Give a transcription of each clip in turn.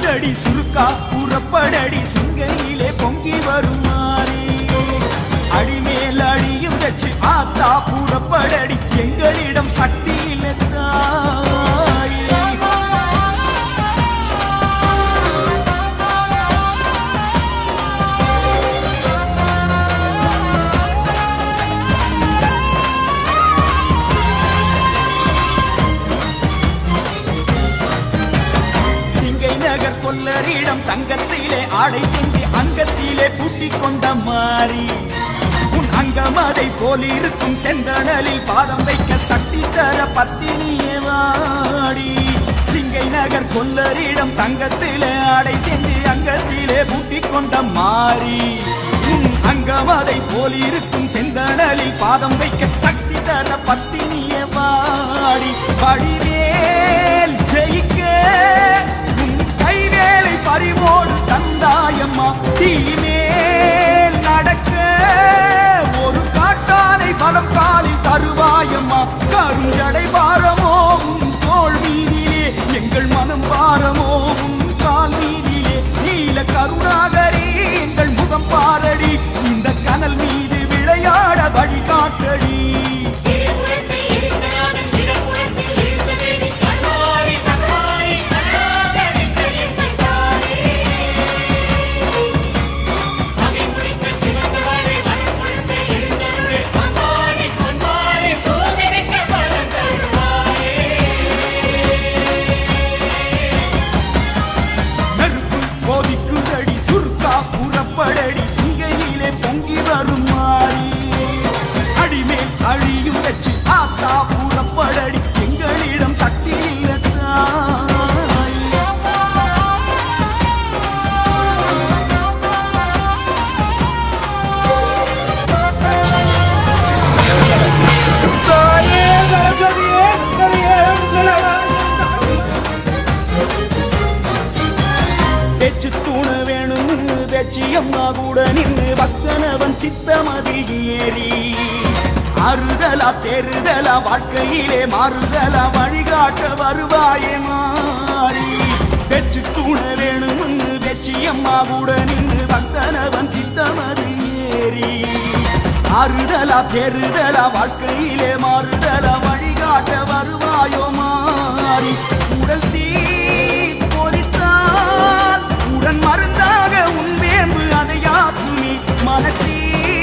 கொதிக்குதடி சுருக்கா புறப்படடி சிங்கையிலே பொங்கி வரும் மாறி அடிமேல் அடியும் வச்சு ஆத்தா புறப்படடி எங்களிடம் சக்தி இல்லை தாயே சிங்கை நகர் கொல்லரிடம் தங்கத்திலே ஆடை செஞ்சு அங்கத்திலே பூட்டிக் கொண்ட மாறி உன் அங்கமதை போலிருக்கும் செந்தணலில் பாதம் வைக்க சக்தி தர பத்தினியே வாடி சிங்கை நகர் கொல்லரிடம் தங்கத்திலே ஆடை செஞ்சு அங்கத்திலே பூட்டிக் கொண்ட மாறி உன் அங்கமதை போலிருக்கும் செந்தணலில் பாதம் வைக்க சக்தி தர பத்தினியே வாடி வடிவேல் ஜெயிக்க உன் கைவேலை பறிவோடு தந்தாயம்மா தீமேல் நடக்க ஒரு காட்டானை பலம் காலில் தருவாயம்மா கருஞ்சடை பாரமோ உன் தோள் மீதிலே எங்கள் மனம் பாரமோ உன் கால் மீதிலே நீல கருணாகரி எங்கள் முகம் பாரடி இந்த கனல் மீது விளையாட வழிகாட்டடி திருப்புறத்தில் இருக்கிறான் இடப்புறத்தில் இருந்ததே நீ கண்ணாடி கண்ணாடி கண்ணாக நிற்க எங்கள் தாயே அதை முடிக்க சிவந்தவளே வரம் கொடுக்க எழுந்தருளே பொன்மாரி பொன்மாரி பூமிக்க பலம் தருவாயே நெருப்பு போதிக்குதடி சுருக்கா புறப்படடி சிங்கையிலே பொங்கி வரும் மாறி அடிமேல் அழியும் வச்சு ஆத்தா புறப்படடி எங்களிடம் சக்தி இல்லை தாய் தாயே சரஸ்வதியே சுந்தரியே உங்களவாய் பேச்சு தூண வேணும் பேச்சு அம்மா கூட நின்று பக்தனவன் சித்தமதில் ஏறி அறுதலா தெருதலா வாழ்க்கையிலே மாறுதலா வழிகாட்ட வருவாயே மாறி பேச்சு தூண வேணும் பேச்சு அம்மா கூட நின்று பக்தனவன் சித்தமதில் ஏறி ஆறுதலா பெறுதலா வாழ்க்கையிலே மாறுதலா வழிகாட்ட வருவாயோ மாறி உடல் தீ கொதித்தால் உடன் மருந்தாக உன் வேம்பு அதை யாத்துமி மனத்தீ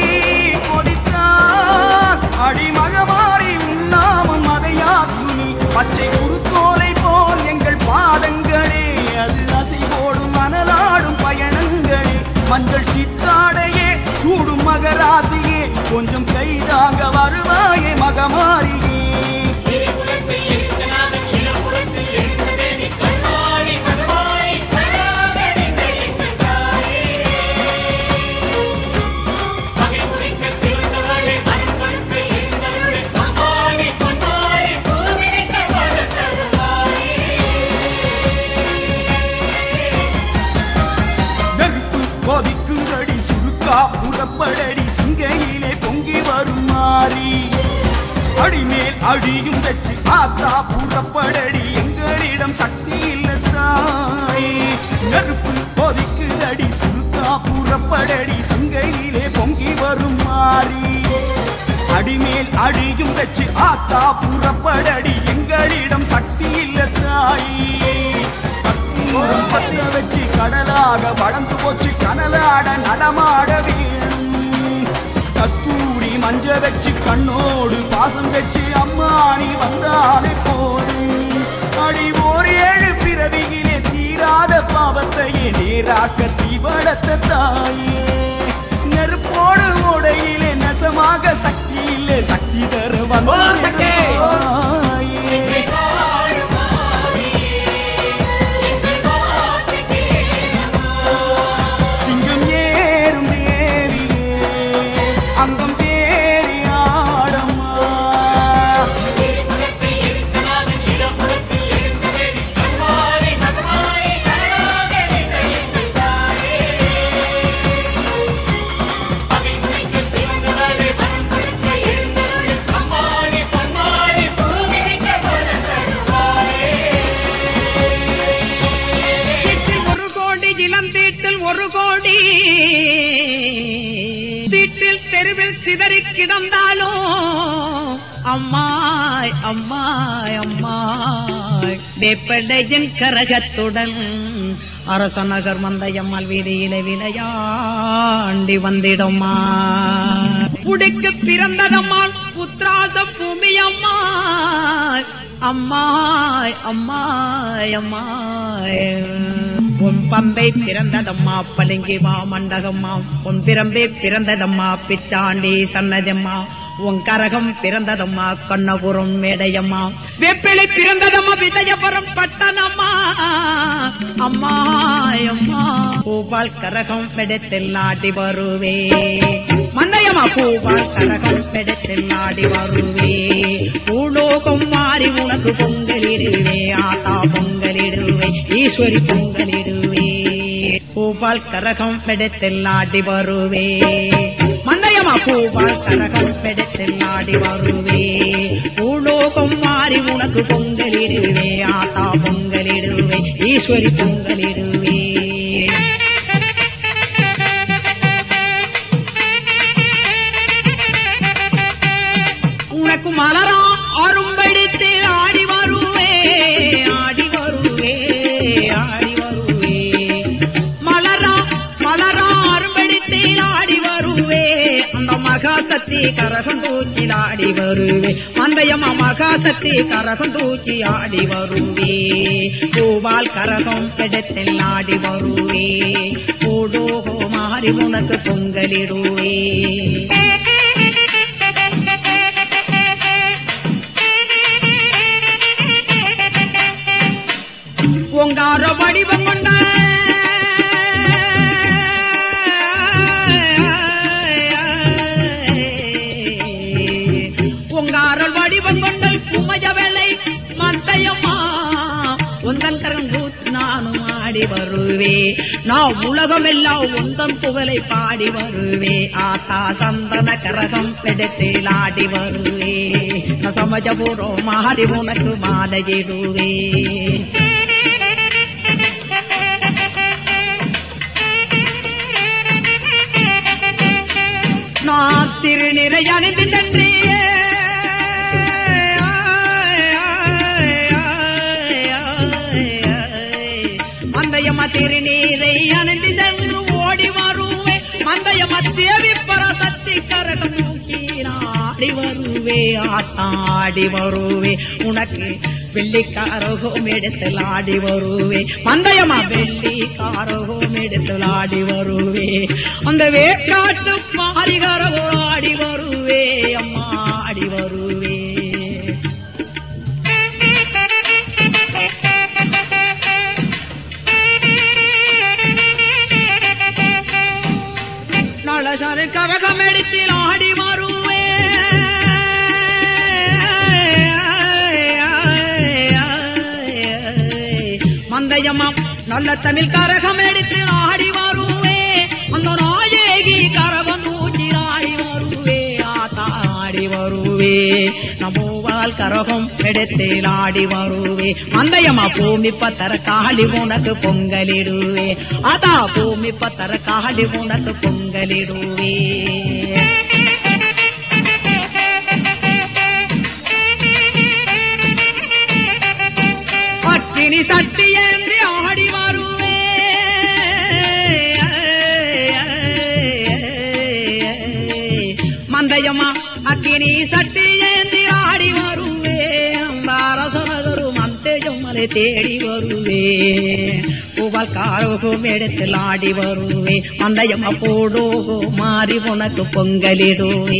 கொதித்தால் அடிமகமாறி உன்னாமம் அதை யாத்துமி பச்சை குருத்தோலை போல் எங்கள் பாதங்களே அது அசைவோடும் மணலாடும் பயணங்களே மஞ்சள் சித்தாடையே சூடும் மகராசியே கொஞ்சம் கைதாக வருவாயே மகமாரியே திருப்புறத்தில் இருக்கிறான் இடப்புறத்தில் இருந்ததே நீ கண்ணாடி கண்ணாடி கண்ணாக நிற்க எங்கள் தாயே அதை முடிக்க சிவந்தவளே வரம் கொடுக்க எழுந்தருளே பொன்மாரி பொன்மாரி பூமிக்க பலம் தருவாயே நெருப்பு கொதிக்குதடி சுருக்கா புறப்படடி சிங்கையிலே பொங்கி வரும் மாறி அடிமேல் அடியும் வச்சு ஆத்தா புறப்படடி எங்களிடம் சக்தி இல்லை தாய் நெருப்பு கொதிக்குதடி சுருக்கா புறப்படடி சிங்கையிலே பொங்கி வரும் மாறி அடிமேல் அடியும் வச்சு ஆத்தா புறப்படடி எங்களிடம் சக்தி இல்லை தாயே கற்பூரம் பத்த வச்சு கடலாக வளர்ந்து போச்சு கனலாட நடமாட வேணும் கஸ்தூரி மஞ்ச வச்சு கண்ணோடு பாசம் வச்சு அம்மானி வந்தாலே போதும் அடி ஓர் ஏழு பிறவியிலே தீராத பாவத்தையே நேராக்க தீவளத்த தாயே நெருப்போடு ஓடையிலே நசமாக சக்தி இல்லை சக்தி தர வந்து தாயே. வாழும் மாரியே எங்கள் வார்த்தை கேளம்மா சிங்கம் ஏறும் தேவிலே அங்கம் தேறி ஆடம்மா திருப்புறத்தில் இருக்கிறான் இடப்புறத்தில் இருந்ததே நீ கண்ணாடி கண்ணாடி கண்ணாக நிற்க எங்கள் தாயே அதை முடிக்க சிவந்தவளே வரம் கொடுக்க நிலம் தீட்டில் ஒரு கோடி தீட்டில் தெருவில் சிதறி கிடந்தாலும் அம்மாய் அம்மாய் அம்மாய் வேப்படையின் கரகத்துடன் அரசநகர் மந்தையம்மாள் வீதியில விளையாண்டி வந்திடம்மா புடிக்கு பிறந்ததம்மாள் புத்ராத பூமி அம்மாய் அம்மாய் அம்மாய் அம்மாய் உன் பம்பை பிறந்ததம்மா பளிங்கி மா மண்டகம்மா உன் பிரம்பே பிறந்ததம்மா பிச்சாண்டி சன்னதம்மா உன் கரகம் பிறந்ததம்மா கண்ணபுரம் மேடையம்மா வெப்பிளை பிறந்ததம்மா விஜயபுரம் பட்டணம்மா அம்மா அம்மா பூபால் கரகம் பெடத்தில் ஆடி வருவே மந்தையம்மா பூபால் கரகம் பெடத்தில் ஆடி வருவே பூலோகம் மாறி உனக்கு பொங்கலிடுவே ஆத்தா பொங்கலிடுவே ஈஸ்வரி பொங்கலிடுவே பூபால் கரகம் பெடத்தில் ஆடி வருவே மந்தையம்மா பூபால் கரகம் பெடத்தில் ஆடி வருவே பூலோகம் மாறி உனக்கு பொங்கலிடுவே ஆத்தா பொங்கலிடுவே ஈஸ்வரி பொங்கலிடுவே உனக்கு மலரா அரும்படித்து ஆடி வருவே ஆடி வருவே ஆடி வருவே மலரா மலரா அரும்படித்து ஆடி வருவே அந்த மகாசக்தி கரகம் தூக்கி ஆடி வருவே மந்தயமா மகாசக்தி கரகம் தூக்கி ஆடி வருவே பூவால் கரகம் பெடத்தில் ஆடி வருவே கூடோகோ மாறி உனக்கு பொங்கலிடுவே ஓங்கார வடிவம் கொண்ட ஓங்காரல் வடிவம் கொண்டல் குமஜவலை மந்தையம்மா உந்தன் கரங்கூத்து நானும் ஆடி வருவே நான் உலகம் எல்லாம் உந்தன் புகழை பாடி வருவே ஆத்தா சந்தன கரகம் பெடுத்தில் ஆடி வருவே நான் சமஜபுரம் மாறி உனக்கு மாலையிடுவே நான் திருநிறை அணிந்து நன்றி மந்தயம திருநீரை அணிந்து சென்று ஓடி வருவே மந்தயம தேவி பரசக்தி கரகம் நோக்கி ஆடி வருவே ஆட்டாடி வருவே உனக்கு வெள்ளிக்காரகோம் எடுத்தில் ஆடி வருவே மந்தயமா வெள்ளிக்காரகோம் எடுத்தில் ஆடி வருவே அந்த வேக்காட்டு மாறிகாரகோ ஆடி வருவே அம்மா ஆடி வருவே நலசரு கரகம் எடுத்தில் ஆடி வருவே மந்தயம்மா நல்ல தமிழ் கரகம் எடுத்து ஆடி வருவே அந்த நாயகி கரகம் தூக்கி ஆடி வருவே ஆத்தா ஆடி வருவே நம்மோவால் கரகம் எடுத்து ஆடி வருவே மந்தயம்மா பூமி பத்தர காளி உனக்கு பொங்கலிடுவே அதா பூமி பத்தர காளி உனக்கு பொங்கலிடுவே அக்கினி சட்டி என்று ஆடி வருவே மந்தயம்மா அக்கினி சட்டி ஏந்தி ஆடி வருவே அரசனகரு மந்தையம்மலை தேடி வருவே பூவால் காரோகம் எடுத்தில் ஆடி வருவே மந்தயம்மா போடோகோ மாறி உனக்கு பொங்கலிடுவே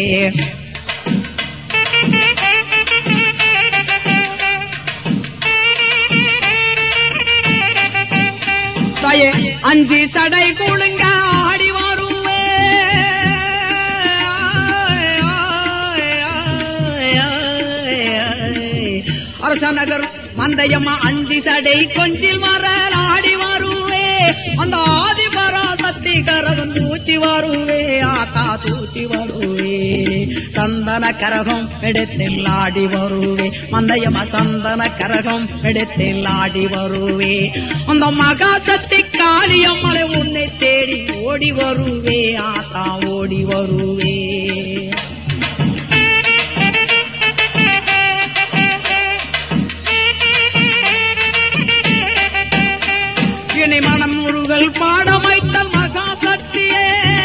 தாயே அஞ்சு சடை கூழுங்க ஆடி வருவே அரசநகர் மந்தயம்மா அஞ்சு சடை கொஞ்சில் மரல் ஆடி வருவே அந்த ஆதி பராசக்தி கரகம் தூச்சி வருவே ஆத்தா தூச்சி வருவே சந்தன கரகம் எடுத்தில் ஆடி வருவே மந்தையம்மா சந்தன கரகம் எடுத்தில் ஆடி வருவே அந்த மகா சக்தி காளியம்மனை உன்னை தேடி ஓடி வருவே ஆத்தா ஓடி வருவே இனி மனம் முருகல் பாடமைத்த மகா சக்தியே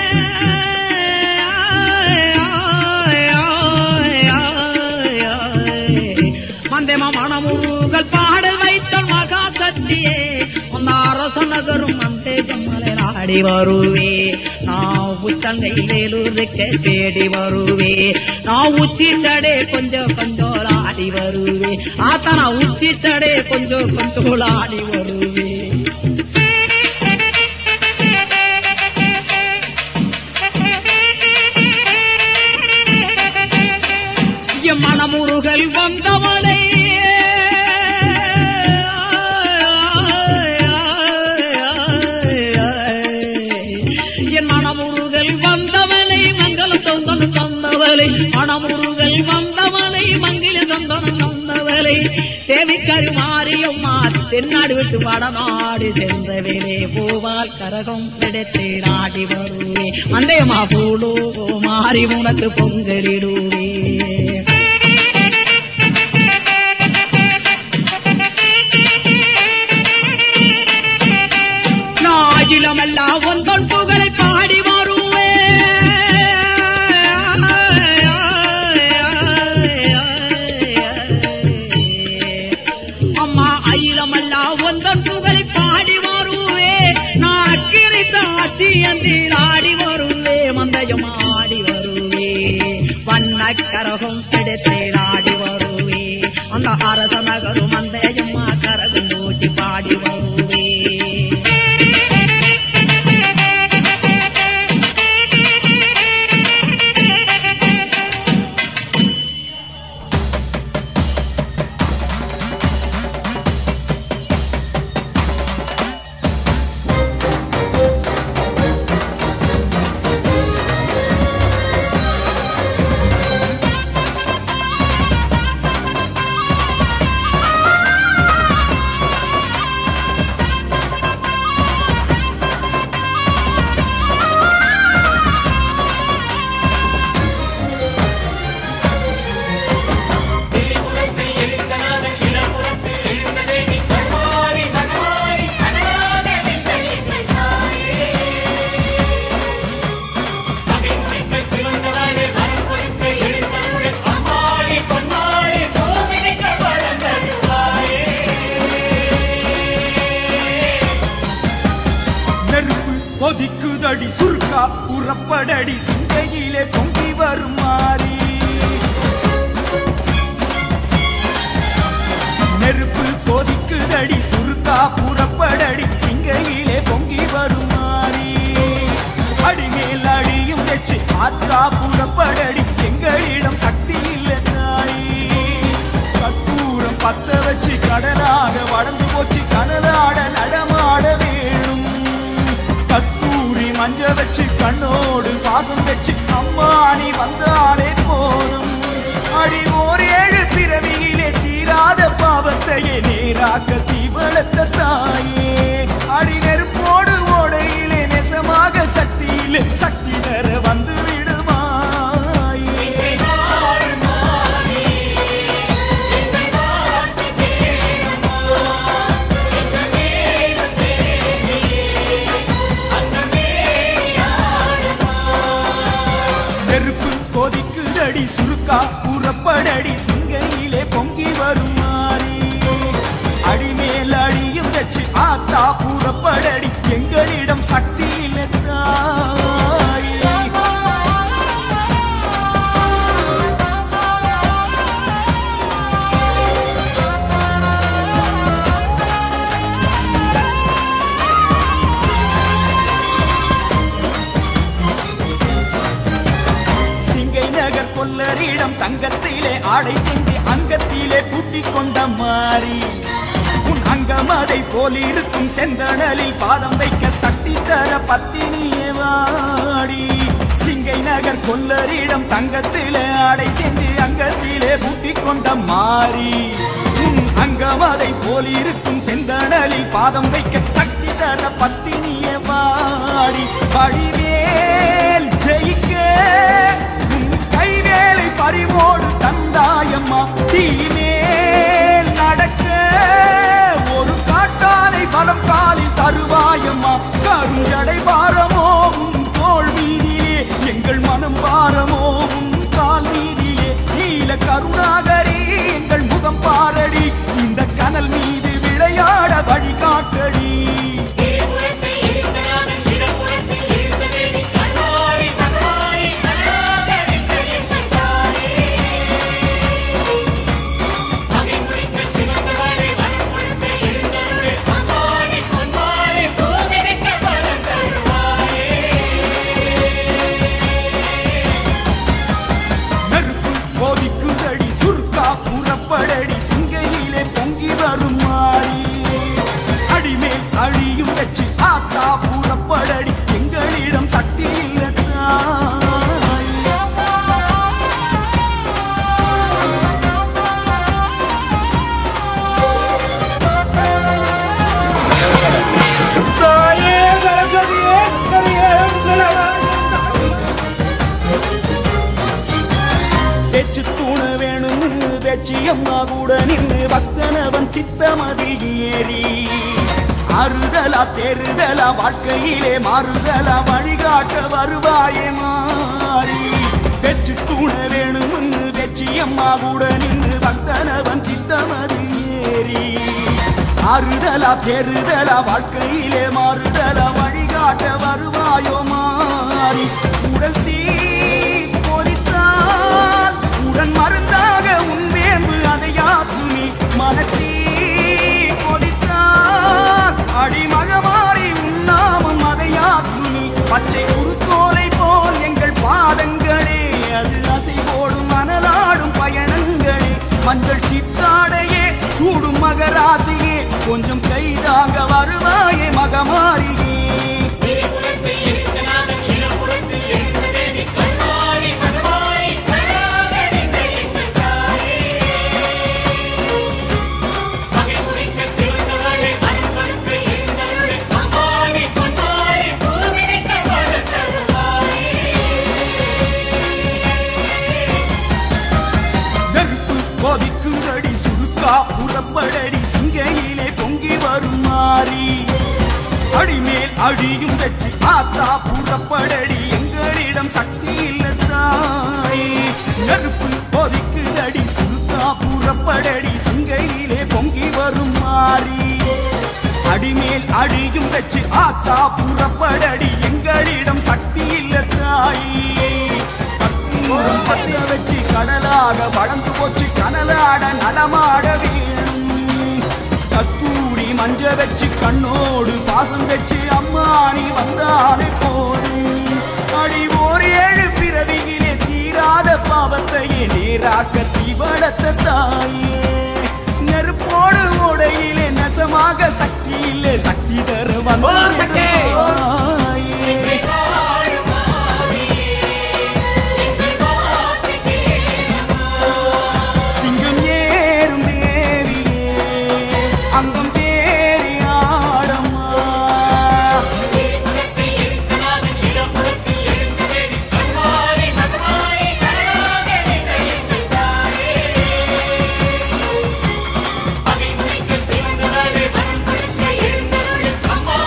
மந்தேமா மனமுருகல் பாடல் வைத்த மகா சக்தியே அந்த அரச நகரும் மந்தே ஜம்மலை நாடி வருவே நான் உச்சங்கை வேலூருக்கு தேடி வருவே நான் உச்சி தடே கொஞ்சம் கொஞ்சம் ஆடி வருவே ஆத்தா நான் உச்சி தடே கொஞ்சம் கொஞ்சம் ஆடி வருவே என் மனமுருகல் வந்தவளே என் மனமுருகல் வந்தவளை மங்களம் தொந்தனம் தந்தவளை மனமுருகல் வந்தவளை மங்கில தொந்தனம் தந்தவளை தேவிக்கரு மாறியம்மா தென்னாடு விட்டு வடநாடு சென்றவிலே பூவால் கரகம் கிடைத்து நாடி வருவே மந்தையம்மா பூலோ மாறி உனக்கு பொங்கலிடுவே நாயிலமெல்லாம் ஒன்றன் புகழை பாடி வருவே அம்மா அயிலமெல்லாம் ஒன்றன் புகழை பாடி வருவே நான் அக்கிரி தாத்தி அந்தில் ஆடி வருவே மந்தயம் ஆடி வருவே வண்ணக்கரகம் கிடைத்தே ஆடி வருவே அந்த அரச நகரும் மந்தயம்மா கரகம் நோக்கி பாடி வருவே திரிபுரத்தில் எழுந்தனாரன் இடப்புறத்தில் எழுந்ததேவி கருமாரி சகமாரி கனலாக நின்ற எங்கள் தாயே அபிநமிக்க சிவந்தவளே வரம் கொடுக்க எழுந்தருளே அம்மாடி பொன்னாடி சோமினிக்க வளர்ந்தருவாயே நெருப்பு கொதிக்குதடி சுருக்கா புறப்படடி சிந்தையிலே பொங்கி வரும் மாறி நெருப்பு கொதிக்குதடி சுருக்கா புறப்படடி சிங்கையிலே பொங்கி வரும் மாறி அடிமேல் அடியும் வச்சு ஆத்தா புறப்படடி எங்களிடம் சக்தி இல்லை தாயி கற்பூரம் பத்த வச்சு கடலாக வளர்ந்து போச்சு கனலாட நடமாட வேணும் கஸ்தூரி மஞ்ச வச்சு கண்ணோடு பாசம் வச்சு அம்மா நீ வந்தாலே போதும் அடி ஓர் ஏழு பிறவியிலே தீராத பாவத்தையே நேராக்க தீவளத்த தாயே அடி நெருப்போடு ஓடையிலே நெசமாக சக்தியிலே சக்தி தர வந்து விடுமாயே நெருப்பு கொதிக்குதடி சுருக்கா புறப்படடி சிங்கையிலே பொங்கி வரும் மாறி அடிமேல் அடியும் வச்சு ஆத்தா புறப்படடி எங்களிடம் சக்தி இல்லை தாயே. சிங்கை நகர் கொல்லரிடம் தங்கத்திலே ஆடை செஞ்சு அங்கத்திலே பூட்டிக் கொண்ட மாறி உன் அங்கமதை போலிருக்கும் செந்தணலில் பாதம் வைக்க சக்தி தர பத்தினியே வாடி சிங்க செங்கை நகர் கொல்லரிடம் தங்கத்திலே ஆடை சென்று அங்கத்திலே பூட்டிக் கொண்ட மாறி உன் அங்கம் அதை போலிருக்கும் செந்தணலில் பாதம் வைக்க சக்தி தர பத்தினிய வாடி வழிவேல் ஜெயிக்க உன் கைவேலை பறிவோடு தந்தாயம்மா தீமேல் நடக்க ஒரு காட்டானை பலம் காலில் தருவாயம்மா கருஞ்சடை பாரமோ உன் தோள் மீதிலே எங்கள் மனம் பாரமோ உன் கால் மீதிலே நீல கருணாகரி எங்கள் முகம் பாரடி இந்த கனல் மீது விளையாட வழிகாட்டடி இருபுறத்தை இருந்தனாதன் இடப்புறத்தில் இருந்ததேவி கண்மாறி பகவானே கனலாக நின்ற எங்கள் தாயே பகை முடிக்க சிவந்தவளே வரம் கொடுக்க இருந்தருளே அம்மாடி பொன்மாடி பூமிதிக்க பலம் தருவாயே நெருப்பு போதிக்குதடி சுருக்கா புறப்படடி சிங்கையிலே பொங்கி வரும் மாறி அடிமேல் அழியும் வச்சு ஆத்தா புறப்படடி எங்களிடம் சக்தி இல்லை தாய் தாயே சரஸ்வதியே சுந்தரியே உங்களவாய் பேச்சு தூண வேணும்னு பேச்சு அம்மா கூட நின்று பக்தனவன் சித்தமதில் ஏறி அறுதலா தெருதலா வாழ்க்கையிலே மாறுதலா வழிகாட்ட வருவாயே மாறி பேச்சு தூண வேணும்னு பேச்சு அம்மா கூட நின்று பக்தனவன் சித்தமதில் ஏறி ஆறுதலா பெறுதலா வாழ்க்கையிலே மாறுதலா வழிகாட்ட வருவாயோ மாறி உடல் தீ கொதித்தால் உடன் மருந்தாக உன் வேம்பு அதை யாத்துமி மனத்தீ கொதித்தால் அடிமகமாறி உண்ணாமம் அதை யாத்துமி பச்சை குருத்தோலை போல் எங்கள் பாதங்களே அது அசை போடும் மணலாடும் பயணங்களே மஞ்சள் சித்தாடையே சூடும் மகராசியே கொஞ்சம் கைதாக வருவாயே மகமாரியே இருபுறத்தை இருந்தனாதன் இடப்புறத்தில் இருந்ததேவி கண்மாறி பகவானே கனலாக நின்ற எங்கள் தாயே பகை முடிக்க சிவந்தவளே வரம் கொடுக்க இருந்தருளே அம்மாடி பொன்மாடி பூமிதிக்க பலம் தருவாயே நெருப்பு கொதிக்குதடி சுருக்கா புறப்படடி சிங்கையிலே பொங்கி வரும் மாறி அடிமேல் அடியும் வச்சு ஆத்தா புறப்படடி எங்களிடம் சக்தி இல்ல தாய் நெருப்பு கொதிக்குதடி சுருக்கா புறப்படடி சிங்கையிலே பொங்கி வரும் மாறி அடிமேல் அடியும் வச்சு ஆத்தா புறப்படடி எங்களிடம் சக்தி இல்ல தாய் கற்பூரம் பத்த வச்சு கடலாக வளர்ந்து போச்சு கனலாட நலமாட வேணும் கஸ்தூரி மஞ்ச வச்சு கண்ணோடு பாசம் வச்சு அம்மா நீ வந்தாலே போதும் அடி ஓர் ஏழு பிறவியிலே தீராத பாவத்தையே நேராக்க தீவளத்த தாயே நெருப்போடு ஓடையிலே நசமாக சக்தி இல்லை சக்தி தர வந்து சிங்கம் ஏறும் தேவியே அங்கம் தேறி ஆடம்மா பகை முடிக்க சிவந்தவளே வரம் கொடுக்க இருந்தருளே அம்மா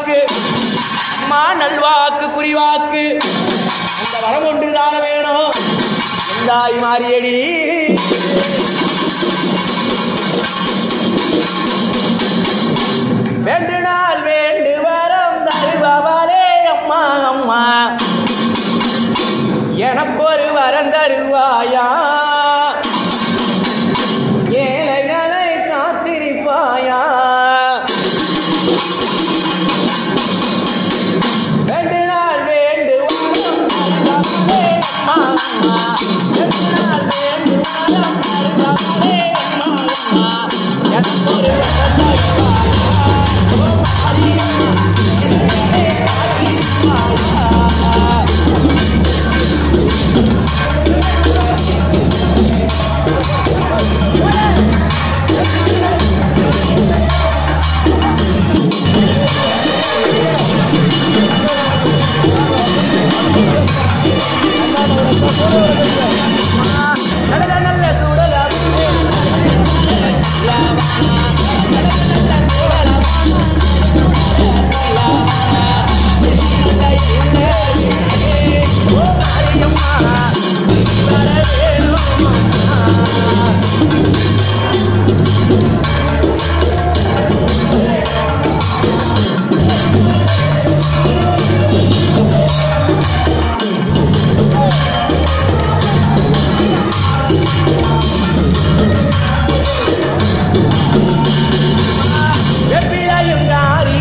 வாக்கு அம்மா நல்வாக்கு குறிவாக்கு அந்த வரம் ஒன்று தார வேணும் எந்தாய் மாறியடி வேண்டு நாள் வேண்டு வரம் தருபவளே அம்மா அம்மா எனக்கு ஒரு வரம் தருவாயா ஏழைகளை காத்திருப்பாயா ரெண்டு நாள் வேண்டு வாரம் தருபவளே அம்மா அம்மா ரெண்டு நாள் வேண்டு வாரம் தருபவளே அம்மா அம்மா எனக்கு ஒரு வரம் தருவாயா ஓ மாரியம்மா, ஏழைகளை காத்திருப்பாயா நல்ல நல்ல சுடலாம் வெப்பிலையும் யாரி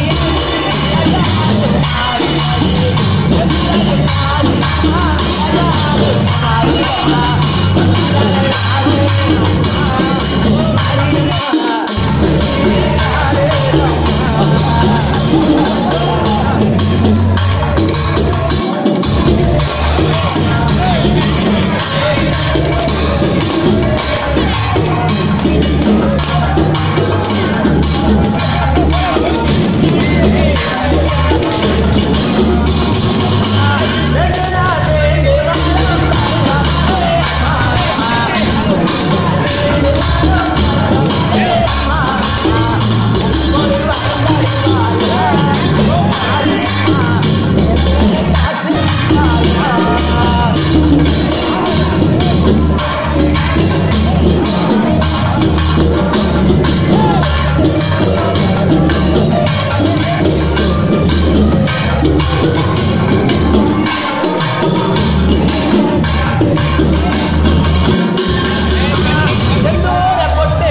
செந்தூர பொட்டு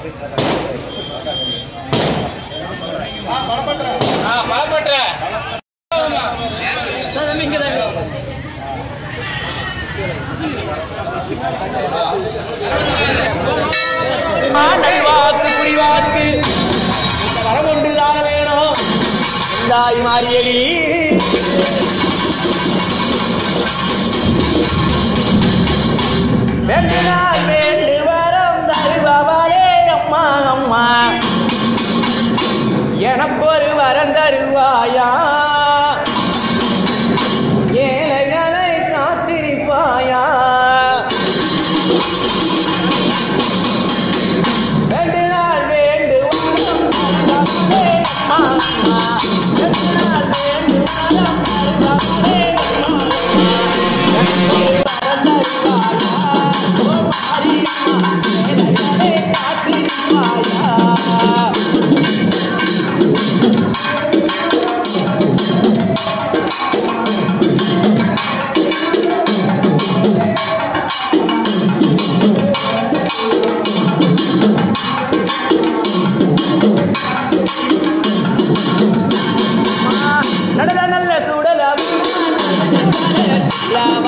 நல்வாக்கு குறிவாக்கு இந்த வரம் ஒன்றுதான வேணும் தாய் மாரியடி வேண்டினால் வேண்டு வரம் தருபவளே அம்மா அம்மா எனக்கு ஒரு வரம் தருவாயா ஏழைகளை காத்திருப்பாயா வேண்டினால் வேண்டு வரம் தருபவளே அம்மா அம்மா வேண்டினால் வேண்டு வரம் தருபவளே அம்மா அம்மா நல்ல நல்ல சுடல